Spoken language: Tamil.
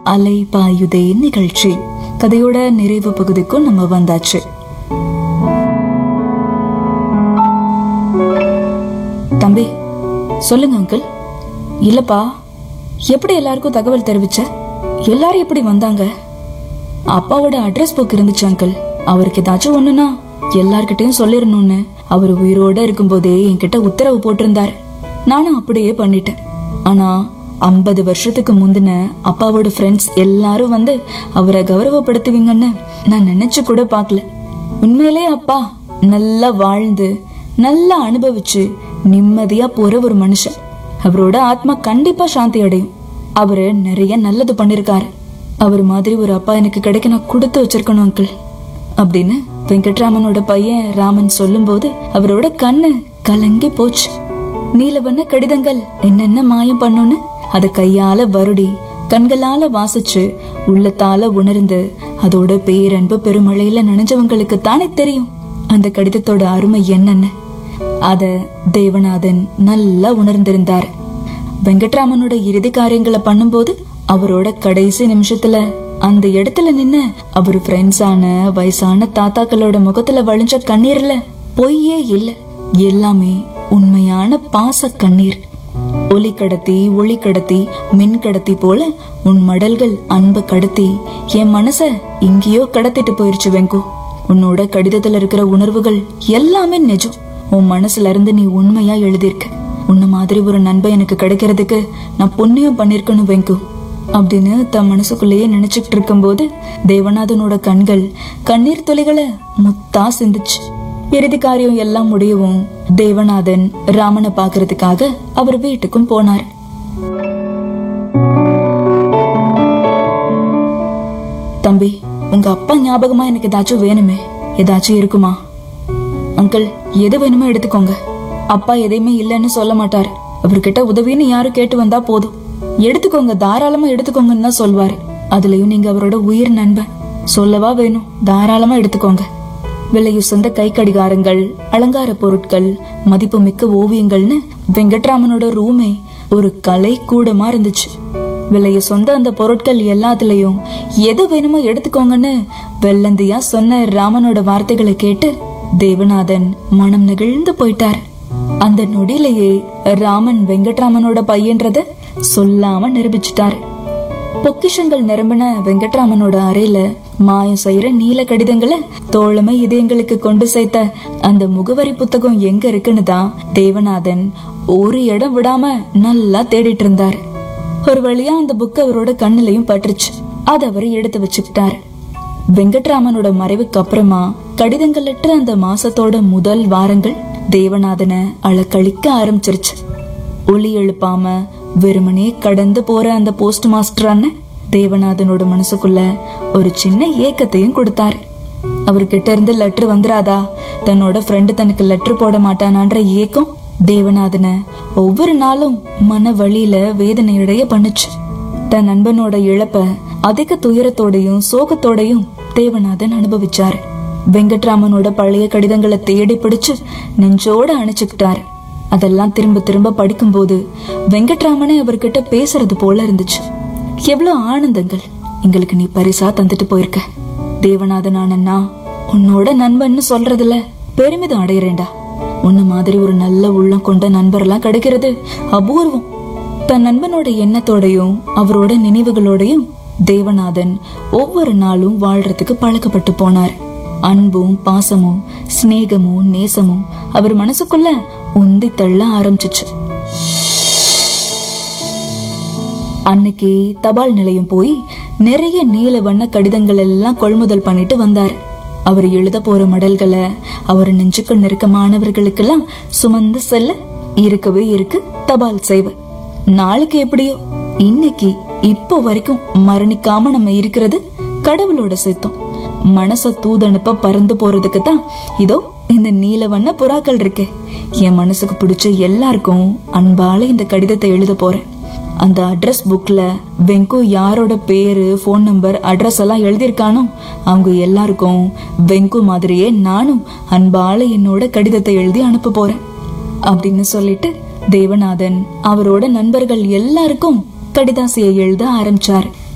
அலை பாயுதே நிகழ்ச்சி கதையோட நிறைவு பகுதிக்கும் நம்ம வந்தாச்சு தம்பி சொல்லுங்க அங்கிள் இல்லப்பா எப்படி எல்லாருக்கும் தகவல் தெரிவிச்ச எல்லாரும் எப்படி வந்தாங்க அப்பாவோட அட்ரஸ் புக் இருந்துச்சு அங்கிள் அவருக்கு ஏதாச்சும் ஒண்ணுனா எல்லார்கிட்டயும் சொல்லிடணும்னு அவர் உயிரோட இருக்கும்போதே என்கிட்ட உத்தரவு போட்டிருந்தாரு நானும் அப்படியே பண்ணிட்டேன் ஆனா ஐம்பது வருஷத்துக்கு முந்தின அப்பாவோட ஃப்ரெண்ட்ஸ் எல்லாரும் வந்து அவரை கௌரவப்படுத்துவீங்கன்னு நான் நினைச்சு கூட பார்க்கல உண்மையிலே அப்பா நல்லா வாழ்ந்து நல்லா அனுபவிச்சு நிம்மதியா போற ஒரு மனுஷன் அவரோட ஆத்மா கண்டிப்பா சாந்தி அடையும் அவரு நிறைய நல்லது பண்ணிருக்காரு அவர் மாதிரி ஒரு அப்பா எனக்கு கிடைக்க நான் கொடுத்து வச்சிருக்கணும் அங்கிள் அப்படின்னு வெங்கட்ராமனோட பையன் ராமன் சொல்லும்போது அவரோட கண்ணு கலங்கி போச்சு நீலவண்ண கடிதங்கள் என்னென்ன மாயம் பண்ணுன்னு அத கையால வருடி கண்களால வாசிச்சு உள்ளத்தால உணர்ந்து அதோட பேரன்பு பெருமழையில நனைஞ்சவங்களுக்கு தானே தெரியும் அந்த கடிதத்தோட அருமை என்னன்னு அத தேவநாதன் நல்லா உணர்ந்திருந்தார் வெங்கட்ராமனோட இறுதி காரியங்களை பண்ணும்போது அவரோட கடைசி நிமிஷத்துல அந்த இடத்துல நின்னு அவர் ஃப்ரெண்ட்ஸான வயசான தாத்தாக்களோட முகத்துல வழிஞ்ச கண்ணீர்ல பொய்யே இல்ல எல்லாமே உண்மையான பாச கண்ணீர் ஒலி கடத்தி ஒளி கடத்தி மின் கடத்தி போல உன் மடல்கள் அன்ப கடத்தி என் மனச எங்கேயோ கடத்திட்டு போயிருச்சு வெங்கோ உன்னோட கடிதத்துல இருக்கிற உணர்வுகள் எல்லாமே நிஜம் உன் மனசுல இருந்து நீ உண்மையா எழுதியிருக்க உன்ன மாதிரி ஒரு நண்பன் எனக்கு கிடைக்கிறதுக்கு நான் புண்ணியம் பண்ணிருக்கணும் வெங்கு அப்படின்னு தன் மனசுக்குள்ளேயே நினைச்சுக்கிட்டு இருக்கும்போது தேவநாதனோட கண்கள் கண்ணீர் துளிகளை முத்தா சிந்துச்சு இறுதி காரியம் எல்லாம் முடியவும் தேவநாதன் ராமனை பாக்குறதுக்காக அவர் வீட்டுக்கும் போனார் தம்பி உங்க அப்பா ஞாபகமா எனக்கு ஏதாச்சும் வேணுமே ஏதாச்சும் இருக்குமா அங்கிள் எது வேணுமோ எடுத்துக்கோங்க அப்பா எதையுமே இல்லைன்னு சொல்ல மாட்டாரு அவர்கிட்ட உதவின்னு யாரும் கேட்டு வந்தா போதும் எடுத்துக்கோங்க தாராளமா எடுத்துக்கோங்கன்னு தான் சொல்வாரு அதுலயும் நீங்க அவரோட உயிர் நண்பன் சொல்லவா வேணும் தாராளமா எடுத்துக்கோங்க விலையுசந்த கை கடிகாரங்கள் அலங்கார பொருட்கள் மதிப்புமிக்க ஓவியங்கள்னு வெங்கட்ராமனோட ரூமே ஒரு கலை கூடமா இருந்துச்சு விலைய சொந்த அந்த பொருட்கள் எல்லாத்துலயும் எது வேணுமோ எடுத்துக்கோங்கன்னு வெள்ளந்தியா சொன்ன ராமனோட வார்த்தைகளை கேட்டு தேவநாதன் மனம் நெகிழ்ந்து போயிட்டார் அந்த நொடியிலேயே ராமன் வெங்கட்ராமனோட பையன்றத சொல்லாம நிரூபிச்சிட்டாரு பொக்கிஷங்கள் நிரம்பின வெங்கட்ராமனோட அறையில மாயம் செய்யற நீல கடிதங்களை தோழமை இதயங்களுக்கு கொண்டு சேர்த்த அந்த முகவரி புத்தகம் எங்க இருக்குன்னு தான் தேவநாதன் ஒரு இடம் விடாம நல்லா தேடிட்டு இருந்தாரு ஒரு வழியா அந்த புக் அவரோட கண்ணுலயும் பட்டுருச்சு அத அவர் எடுத்து வச்சுக்கிட்டாரு வெங்கட்ராமனோட மறைவுக்கு அப்புறமா கடிதங்களற்ற அந்த மாசத்தோட முதல் வாரங்கள் தேவநாதனை அழக்களிக்க ஆரம்பிச்சிருச்சு ஒளி எழுப்பாம வெறுமனே கடந்து போற அந்த போஸ்ட் மாஸ்டர் அண்ணன் தேவநாதனோட மனசுக்குள்ள ஒரு சின்ன ஏக்கத்தையும் கொடுத்தாரு அவர்கிட்ட இருந்து லெட்டர் வந்துராதா தன்னோட ஃப்ரெண்டு தனக்கு லெட்டர் போட மாட்டானான்ற ஏக்கம் தேவநாதனை ஒவ்வொரு நாளும் மன வழியில வேதனையடைய பண்ணுச்சு தன் நண்பனோட இழப்ப அதிக துயரத்தோடையும் சோகத்தோடையும் தேவநாதன் அனுபவிச்சாரு வெங்கட்ராமனோட பழைய கடிதங்களை தேடி பிடிச்சு நெஞ்சோட அணைச்சுக்கிட்டாரு அதெல்லாம் திரும்ப திரும்ப படிக்கும்போது வெங்கட்ராமனே அவர்கிட்ட பேசுறது போல இருந்துச்சு எவ்வளவு ஆனந்தங்கள் எங்களுக்கு நீ பரிசா தந்துட்டு போயிருக்க தேவநாதன் ஆனன்னா உன்னோட நண்பன்னு சொல்றதுல பெருமிதம் அடையறேன்டா உன்ன மாதிரி ஒரு நல்ல உள்ளம் கொண்ட நண்பர்லாம் கிடைக்கிறது அபூர்வம் தன் நண்பனோட எண்ணத்தோடையும் அவரோட நினைவுகளோடையும் தேவநாதன் ஒவ்வொரு நாளும் வாழ்றதுக்கு பழக்கப்பட்டு போனார் அன்பும் பாசமும் சிநேகமும் நேசமும் அவர் மனசுக்குள்ள உந்தி தள்ள ஆரம்பிச்சிச்சு அன்னைக்கு தபால் நிலையம் போய் நிறைய நீல வண்ண கடிதங்கள் எல்லாம் கொள்முதல் பண்ணிட்டு வந்தார் அவர் எழுத போற மடல்களை அவர் நெஞ்சுக்கு நெருக்கமானவர்களுக்கெல்லாம் சுமந்து செல்ல இருக்கவே இருக்கு தபால் சேவை நாளைக்கு எப்படியோ இன்னைக்கு இப்போ வரைக்கும் மரணிக்காம நம்ம இருக்கிறது கடவுளோட சித்தம் மனச தூதனுப்ப பறந்து போறதுக்கு தான் இதோ இந்த நீல வண்ண புறாக்கள் இருக்கே என் மனசுக்கு பிடிச்ச எல்லாருக்கும் அன்பால இந்த கடிதத்தை எழுத போறேன் அந்த அட்ரஸ் புக்ல வெங்கு யாரோட பேரு ஃபோன் நம்பர் அட்ரஸ் எல்லாம் எழுதியிருக்கானோ அவங்க எல்லாருக்கும் வெங்கு மாதிரியே நானும் அன்பால என்னோட கடிதத்தை எழுதி அனுப்ப போறேன் அப்படின்னு சொல்லிட்டு தேவநாதன் அவரோட நண்பர்கள் எல்லாருக்கும் கடிதாசியை எழுத ஆரம்பிச்சாரு